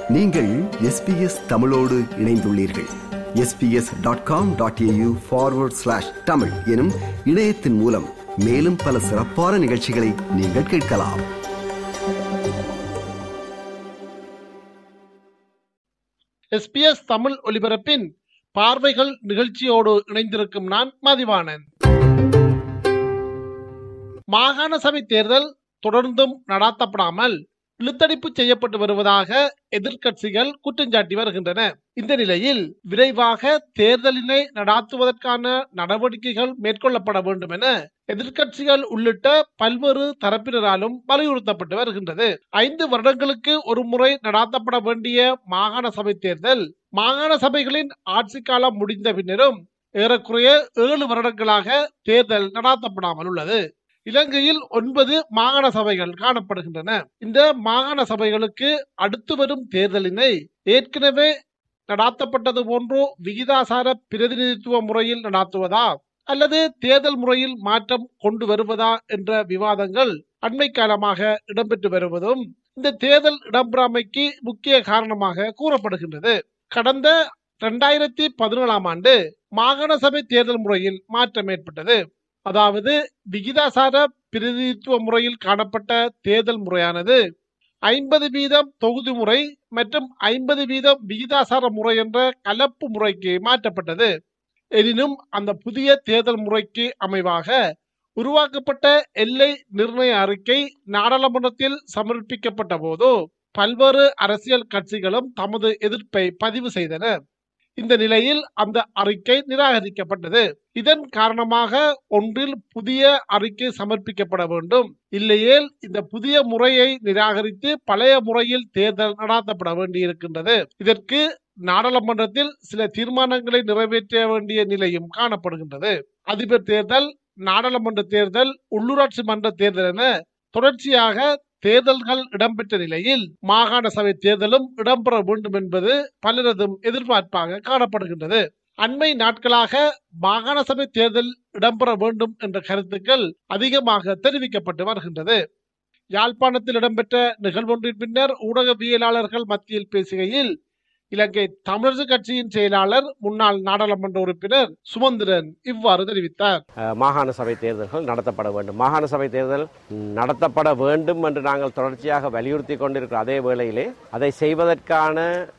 நீங்கள் எஸ்பிஎஸ் தமிழோடு இணைந்துள்ளீர்கள் SBS dot com dot AU forward slash Tamil எனும் இணையத்தின் மூலம் மேலும் பல சிறப்பான நிகழ்ச்சிகளை நீங்கள் கேட்கலாம் எஸ்பிஎஸ் தமிழ் ஒலிபரப்பின் பார்வைகள் நிகழ்ச்சியோடு இணைந்திருக்கும் நான் மதிவாணன் மாகாண சபை தேர்தல் தொடர்ந்தும் நடாத்தப்படாமல் இழுத்தடிப்பு செய்யப்பட்டு வருவதாக எதிர்க்கட்சிகள் குற்றஞ்சாட்டி வருகின்றன இந்த நிலையில் விரைவாக தேர்தலினை நடாத்துவதற்கான நடவடிக்கைகள் மேற்கொள்ளப்பட வேண்டும் என எதிர்க்கட்சிகள் உள்ளிட்ட பல்வேறு தரப்பினராலும் வலியுறுத்தப்பட்டு வருகின்றது ஐந்து வருடங்களுக்கு ஒரு முறை நடாத்தப்பட வேண்டிய மாகாண சபை தேர்தல் மாகாண சபைகளின் ஆட்சி காலம் முடிந்த பின்னரும் ஏறக்குறைய ஏழு வருடங்களாக தேர்தல் நடாத்தப்படாமல் உள்ளது இலங்கையில் ஒன்பது மாகாண சபைகள் காணப்படுகின்றன இந்த மாகாண சபைகளுக்கு அடுத்து வரும் தேர்தலினை ஏற்கனவே நடாத்தப்பட்டது போன்றோ விகிதாசார பிரதிநிதித்துவ முறையில் நடாத்துவதா அல்லது தேர்தல் முறையில் மாற்றம் கொண்டு வருவதா என்ற விவாதங்கள் அண்மை காலமாக இடம்பெற்று வருவதும் இந்த தேர்தல் இடம்பெறாமைக்கு முக்கிய காரணமாக கூறப்படுகின்றது கடந்த இரண்டாயிரத்தி பதினேழாம் ஆண்டு மாகாண சபை தேர்தல் முறையில் மாற்றம் ஏற்பட்டது அதாவது விகிதாசார பிரதிநிதித்துவ முறையில் காணப்பட்ட தேர்தல் முறையானது ஐம்பது வீதம் தொகுதி முறை மற்றும் ஐம்பது வீதம் விகிதாசார முறை என்ற கலப்பு முறைக்கு மாற்றப்பட்டது எனினும் அந்த புதிய தேர்தல் முறைக்கு அமைவாக உருவாக்கப்பட்ட எல்லை நிர்ணய அறிக்கை நாடாளுமன்றத்தில் சமர்ப்பிக்கப்பட்ட போது பல்வேறு அரசியல் கட்சிகளும் தமது எதிர்ப்பை பதிவு செய்தன இந்த நிலையில் அந்த அறிக்கை நிராகரிக்கப்பட்டது இதன் காரணமாக ஒன்றில் புதிய அறிக்கை சமர்ப்பிக்கப்பட வேண்டும் இல்லையேல் இந்த புதிய முறையை நிராகரித்து பழைய முறையில் தேர்தல் நடாத்தப்பட வேண்டியிருக்கின்றது இதற்கு நாடாளுமன்றத்தில் சில தீர்மானங்களை நிறைவேற்ற வேண்டிய நிலையும் காணப்படுகின்றது அதிபர் தேர்தல் நாடாளுமன்ற தேர்தல் உள்ளூராட்சி மன்ற தேர்தல் என தொடர்ச்சியாக தேர்தல்கள் இடம்பெற்ற நிலையில் மாகாண சபை தேர்தலும் இடம்பெற வேண்டும் என்பது பலரதும் எதிர்பார்ப்பாக காணப்படுகின்றது அண்மை நாட்களாக மாகாண சபை தேர்தல் இடம்பெற வேண்டும் என்ற கருத்துக்கள் அதிகமாக தெரிவிக்கப்பட்டு வருகின்றது யாழ்ப்பாணத்தில் இடம்பெற்ற நிகழ்வொன்றின் பின்னர் ஊடகவியலாளர்கள் மத்தியில் பேசுகையில் இலங்கை தமிழரசு கட்சியின் செயலாளர் முன்னாள் நாடாளுமன்ற உறுப்பினர் சுமந்திரன் இவ்வாறு தெரிவித்தார் மாகாண சபை தேர்தல்கள் நடத்தப்பட வேண்டும் மாகாண சபை தேர்தல் நடத்தப்பட வேண்டும் என்று நாங்கள் தொடர்ச்சியாக வலியுறுத்தி கொண்டிருக்கிற அதே வேளையிலே அதை செய்வதற்கான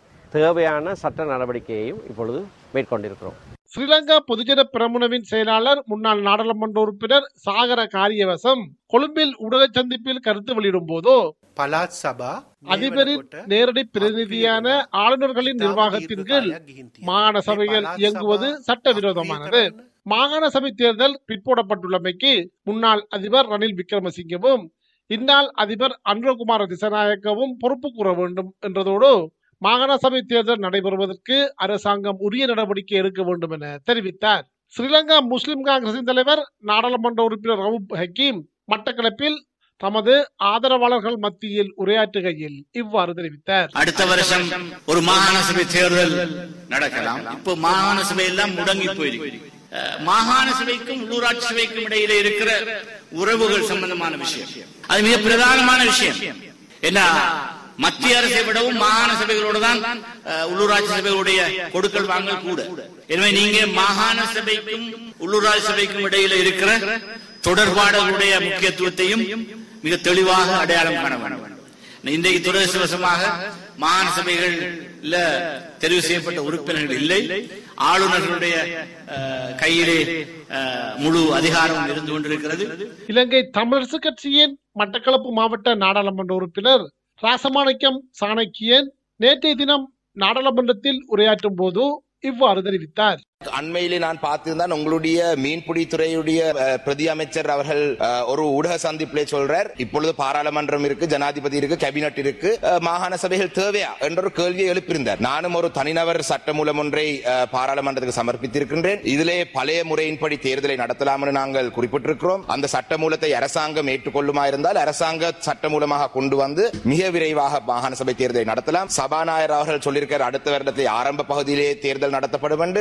தேவையான சட்ட நடவடிக்கையையும் இப்பொழுது மேற்கொண்டிருக்கிறோம் ஸ்ரீலங்கா பொதுஜன பிரமுனவின் செயலாளர் முன்னாள் நாடாளுமன்ற உறுப்பினர் சாகர காரியவசம் கொழும்பில் ஊடக சந்திப்பில் கருத்து வெளியிடும் போது පලාත් සභා அதிபரின் நேரடி பிரதிநிதியான ஆளுநர்களின் நிர்வாகத்தின் கீழ் மாகாண சபைகள் இயங்குவது சட்டவிரோதமானது மாகாண சபை தேர்தல் பிற்போடப்பட்டுள்ளமைக்கு முன்னாள் அதிபர் ரணில் விக்ரமசிங்கவும் இந்நாள் அதிபர் அனுரகுமார திசநாயக்கவும் பொறுப்பு கூற வேண்டும் என்றதோடு மாகாண சபை தேர்தல் நடைபெறுவதற்கு அரசாங்கம் உரிய நடவடிக்கை எடுக்க வேண்டும் என தெரிவித்தார் ஸ்ரீலங்கா முஸ்லிம் காங்கிரசின் தலைவர் நாடாளுமன்ற உறுப்பினர் ரவுப் ஹக்கீம் மட்டக்களப்பில் தமது ஆதரவாளர்கள் மத்தியில் உரையாற்றுகையில் இவ்வாறு தெரிவித்தார் அடுத்த வருஷம் ஒரு மாகாண சபை தேர்தல் நடக்கலாம் இப்போ மாகாண சபை எல்லாம் முடங்கி போயிருக்கு அஹ், மாகாண சபைக்கும் உள்ளூராட்சி சபைக்கும் இடையில இருக்கிற உறவுகள் சம்பந்தமான விஷயம் அது மிக பிரதானமான விஷயம் என்ன மத்திய அரசை விடவும் மாகாண சபைகளோடு தான் அஹ், உள்ளூராட்சி சபைகளுடைய கொடுக்கல் வாங்கல் கூட எனவே நீங்க மாகாண சபைக்கும் உள்ளூராட்சி சபைக்கும் இடையில இருக்கிற தொடர்பாடலுடைய முக்கியத்துவத்தையும் மிக தெளிவாக அடையாளம் காண வேண்டும் இன்றைக்கு துரதிருஷ்டவசமாக மாகாண சபைகள்ல தெரிவு செய்யப்பட்ட உறுப்பினர்கள் இல்லை ஆளுநர்களுடைய அஹ், கையிலே அஹ், முழு அதிகாரம் இருந்து கொண்டிருக்கிறது இலங்கை தமிழரசு கட்சியின் மட்டக்களப்பு மாவட்ட நாடாளுமன்ற உறுப்பினர் ராசமாணிக்கம் சாணக்கியன் நேற்றைய தினம் நாடாளுமன்றத்தில் உரையாற்றும் போது இவ்வாறு தெரிவித்தார் அண்மையிலே நான் பார்த்திருந்தான் உங்களுடைய மீன்பிடி துறையுடைய அஹ், பிரதி அமைச்சர் அவர்கள் அஹ், ஒரு ஊடக சந்திப்பிலே சொல்றார் இப்பொழுது பாராளுமன்றம் இருக்கு ஜனாதிபதி இருக்கு கேபினட் இருக்கு அஹ், மாகாண சபைகள் தேவையா என்ற ஒரு கேள்வியை எழுப்பியிருந்தார் நானும் ஒரு தனிநபர் சட்டமூலம் ஒன்றை அஹ், பாராளுமன்றத்துக்கு சமர்ப்பித்திருக்கின்றேன் இதிலே பழைய முறையின்படி தேர்தலை நடத்தலாம் என்று நாங்கள் குறிப்பிட்டிருக்கிறோம் அந்த சட்டமூலத்தை அரசாங்கம் ஏற்றுக்கொள்ளுமா இருந்தால் அரசாங்க சட்டமூலமாக கொண்டு வந்து மிக விரைவாக மாகாண சபை தேர்தலை நடத்தலாம் சபாநாயகர் அவர்கள் சொல்லியிருக்கார் அடுத்த வருடத்தை ஆரம்ப பகுதியிலே தேர்தல் நடத்தப்படும் என்று கடந்த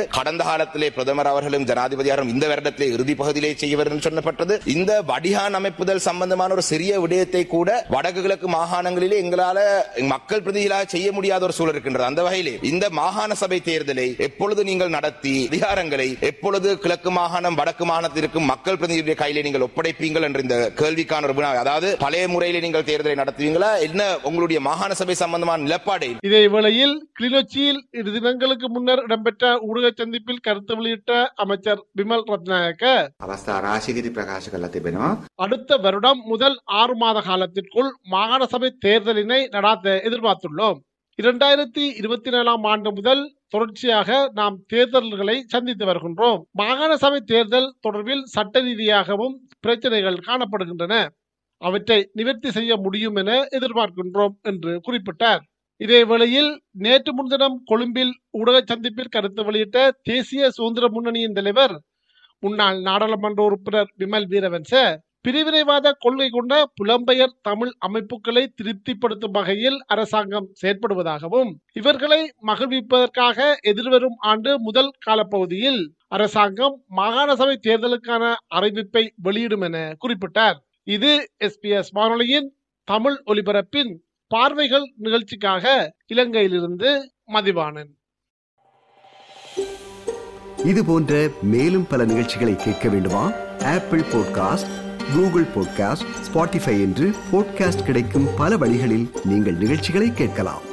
காலத்திலே பிரதமர் அவர்களும் ஜனாதிபதி அவர்களும் இந்த வருடத்திலே இறுதி பகுதியிலே செய்யவர் என்று சொல்லப்பட்டது இந்த வடிகான் அமைப்புதல் சம்பந்தமான ஒரு சிறிய விடயத்தை கூட வடக்கு கிழக்கு மாகாணங்களிலே எங்களால மக்கள் பிரதிகளாக செய்ய முடியாத ஒரு சூழல் இருக்கின்றது அந்த வகையிலே இந்த மாகாண சபை தேர்தலை எப்பொழுது நீங்கள் நடத்தி அதிகாரங்களை எப்பொழுது கிழக்கு மாகாணம் வடக்கு மாகாணத்திற்கும் மக்கள் பிரதிநிதியுடைய கையிலே நீங்கள் ஒப்படைப்பீங்கள் என்ற இந்த கேள்விக்கான ஒரு வினா அதாவது பழைய முறையிலே நீங்கள் தேர்தலை நடத்துவீங்களா என்ன உங்களுடைய மாகாண சபை சம்பந்தமான நிலப்பாடு இதே வேளையில் கிளிநொச்சியில் இரு தினங்களுக்கு முன்னர் இடம்பெற்ற ஊடக சந்திப்பில் கருத்து வெளியிட்ட அமைச்சர் பிமல் ரத்நாயக்க අවස්ථා රාශිකති ප්‍රකාශ කලා තිබෙනවා. அடுத்த வருடம் முதல் ஆறு மாத காலத்திற்குள் மாகாண சபை தேர்தலினை நடாத்த எதிர்பார்த்துள்ளோம் இரண்டாயிரத்தி இருபத்தி நாலாம் ஆண்டு முதல் தொடர்ச்சியாக நாம் தேர்தல்களை சந்தித்து வருகின்றோம் மாகாண சபை தேர்தல் தொடர்பில் சட்ட ரீதியாகவும் பிரச்சனைகள் காணப்படுகின்றன அவற்றை நிவர்த்தி செய்ய முடியும் என எதிர்பார்க்கின்றோம் என்று குறிப்பிட்டார் இதே வேளையில் நேற்று முன்தினம் கொழும்பில் ஊடக சந்திப்பில் கருத்து வெளியிட்ட தேசிய சுதந்திர முன்னணியின் தலைவர் முன்னாள் நாடாளுமன்ற உறுப்பினர் விமல் வீரவன்ச பிரிவினைவாத கொள்கை கொண்ட புலம்பெயர் தமிழ் அமைப்புகளை திருப்திப்படுத்தும் வகையில் அரசாங்கம் செயற்படுவதாகவும் இவர்களை மகிழ்விப்பதற்காக எதிர்வரும் ஆண்டு முதல் காலப்பகுதியில் அரசாங்கம் மாகாண சபை தேர்தலுக்கான அறிவிப்பை வெளியிடும் என குறிப்பிட்டார் இது எஸ்பிஎஸ் வானொலியின் தமிழ் ஒலிபரப்பின் பார்வைகள் நிகழ்ச்சிக்காக இலங்கையிலிருந்து மதிவாணன் இது போன்ற மேலும் பல நிகழ்ச்சிகளை கேட்க வேண்டுமா Apple podcast Google podcast Spotify என்று பாட்காஸ்ட் கிடைக்கும் பல வழிகளில் நீங்கள் நிகழ்ச்சிகளை கேட்கலாம்